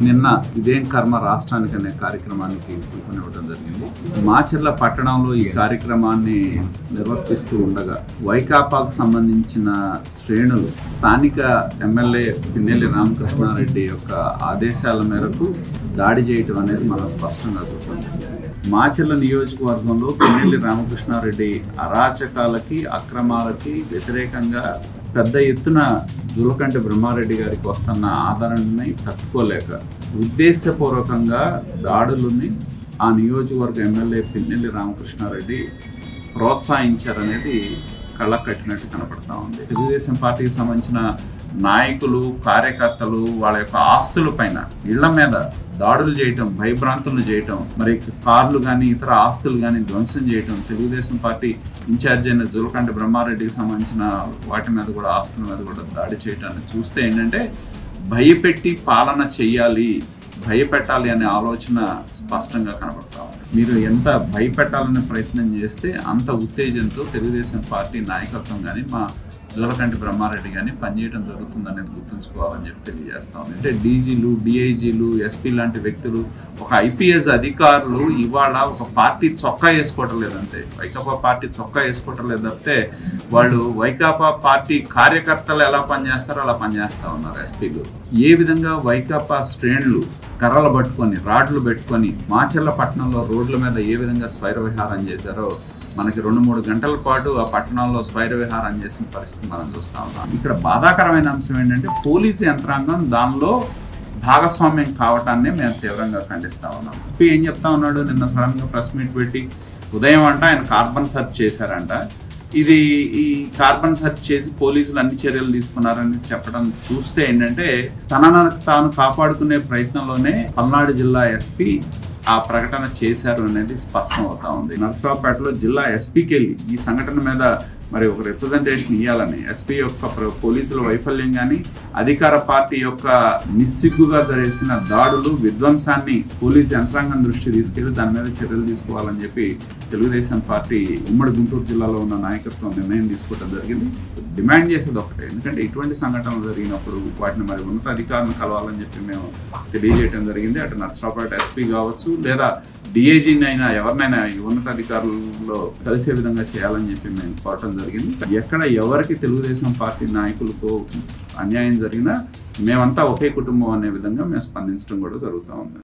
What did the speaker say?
నిన్న ఇదేం కర్మ రాష్ట్రానికి అనే కార్యక్రమానికి పిలుపునివ్వడం జరిగింది మాచర్ల పట్టణంలో ఈ కార్యక్రమాన్ని నిర్వర్తిస్తూ ఉండగా వైకాపాకు సంబంధించిన శ్రేణులు స్థానిక ఎమ్మెల్యే పిన్నెల్లి రామకృష్ణారెడ్డి యొక్క ఆదేశాల మేరకు దాడి చేయటం అనేది మనం స్పష్టంగా చూస్తాం మాచర్ల నియోజకవర్గంలో పిన్నెల్లి రామకృష్ణారెడ్డి అరాచకాలకి అక్రమాలకి వ్యతిరేకంగా పెద్ద ఎత్తున జులకంటి బ్రహ్మారెడ్డి గారికి వస్తున్న ఆదరణని తట్టుకోలేక ఉద్దేశపూర్వకంగా దాడులని ఆ నియోజకవర్గ ఎమ్మెల్యే పిన్నెల్లి రామకృష్ణారెడ్డి ప్రోత్సహించారనేది కళ్ళ కట్టినట్టు కనపడతా ఉంది తెలుగుదేశం పార్టీకి సంబంధించిన నాయకులు కార్యకర్తలు వాళ్ళ యొక్క ఆస్తుల పైన ఇళ్ల మీద దాడులు చేయటం భయభ్రాంతులు చేయటం మరి కార్లు కానీ ఇతర ఆస్తులు కానీ ధ్వంసం చేయటం తెలుగుదేశం పార్టీ ఇన్ఛార్జ్ అయిన జులకంటి బ్రహ్మారెడ్డికి సంబంధించిన వాటి మీద కూడా ఆస్తుల మీద కూడా దాడి చేయటాన్ని చూస్తే ఏంటంటే భయపెట్టి పాలన చెయ్యాలి భయపెట్టాలి అనే ఆలోచన స్పష్టంగా కనబడతా ఉంది మీరు ఎంత భయపెట్టాలనే ప్రయత్నం చేస్తే అంత ఉత్తేజంతో తెలుగుదేశం పార్టీ నాయకత్వం కానీ మా జోలకంటి బ్రహ్మారెడ్డి కానీ పనిచేయడం జరుగుతుంది అనేది గుర్తుంచుకోవాలని చెప్పి తెలియజేస్తా ఉంది అంటే డీజీలు డిఐజీలు ఎస్పీ లాంటి వ్యక్తులు ఒక ఐపీఎస్ అధికారులు ఇవాళ ఒక పార్టీ చొక్కా వేసుకోవటం లేదంటే వైకాపా పార్టీ చొక్కా వేసుకోవటం లేదంటే వాళ్ళు వైకాపా పార్టీ కార్యకర్తలు ఎలా పనిచేస్తారో అలా పనిచేస్తా ఉన్నారు ఎస్పీలు ఏ విధంగా వైకాపా శ్రేణులు కర్రలు పట్టుకొని రాడ్లు పెట్టుకొని మాచర్ల పట్టణంలో రోడ్ల మీద ఏ విధంగా స్వైర విహారం చేశారో మనకి రెండు మూడు గంటల పాటు ఆ పట్టణంలో స్వైర విహారం చేసిన పరిస్థితి మనం చూస్తా ఉన్నాం ఇక్కడ బాధాకరమైన అంశం ఏంటంటే పోలీసు యంత్రాంగం దానిలో భాగస్వామ్యం కావటాన్ని మేము తీవ్రంగా ఖండిస్తా ఉన్నాం ఎస్పీ ఏం చెప్తా ఉన్నాడు నిన్న సడన్ గా ప్రెస్ మీట్ పెట్టి ఉదయం అంట ఆయన కార్బన్ సర్చ్ చేశారంట ఇది ఈ కార్బన్ సర్చ్ చేసి పోలీసులు అన్ని చర్యలు తీసుకున్నారని చెప్పడం చూస్తే ఏంటంటే తనను తాను కాపాడుకునే ప్రయత్నంలోనే పల్నాడు జిల్లా ఎస్పీ ఆ ప్రకటన చేశారు అనేది స్పష్టం అవుతా ఉంది నర్సరావుపేటలో జిల్లా ఎస్పీకి వెళ్ళి ఈ సంఘటన మీద మరి ఒక రిప్రజెంటేషన్ ఇవ్వాలని ఎస్పీ యొక్క ప్ర- పోలీసుల వైఫల్యం కానీ అధికార పార్టీ యొక్క నిస్సిగ్గుగా జరిసిన దాడులు విధ్వంసాన్ని పోలీసు యంత్రాంగం దృష్టి తీసుకెళ్లి దాని మీద చర్యలు తీసుకోవాలని చెప్పి తెలుగుదేశం పార్టీ ఉమ్మడి గుంటూరు జిల్లాలో ఉన్న నాయకత్వం నిర్ణయం తీసుకోవడం జరిగింది డిమాండ్ చేసేది ఒకటే ఎందుకంటే ఇటువంటి సంఘటనలు జరిగినప్పుడు వాటిని మరి ఉన్నత అధికారులను కలవాలని చెప్పి మేము తెలియజేయడం జరిగింది అటు నర్సరావుపేట ఎస్పీ కావచ్చు లేదా డిఐజీని అయినా ఎవరినైనా ఈ ఉన్నత అధికారుల్లో కలిసే విధంగా చేయాలని చెప్పి మేము కోరటం జరిగింది ఎక్కడ ఎవరికి తెలుగుదేశం పార్టీ నాయకులకు అన్యాయం జరిగినా మేమంతా ఒకే కుటుంబం అనే విధంగా మేము స్పందించడం కూడా జరుగుతూ ఉంది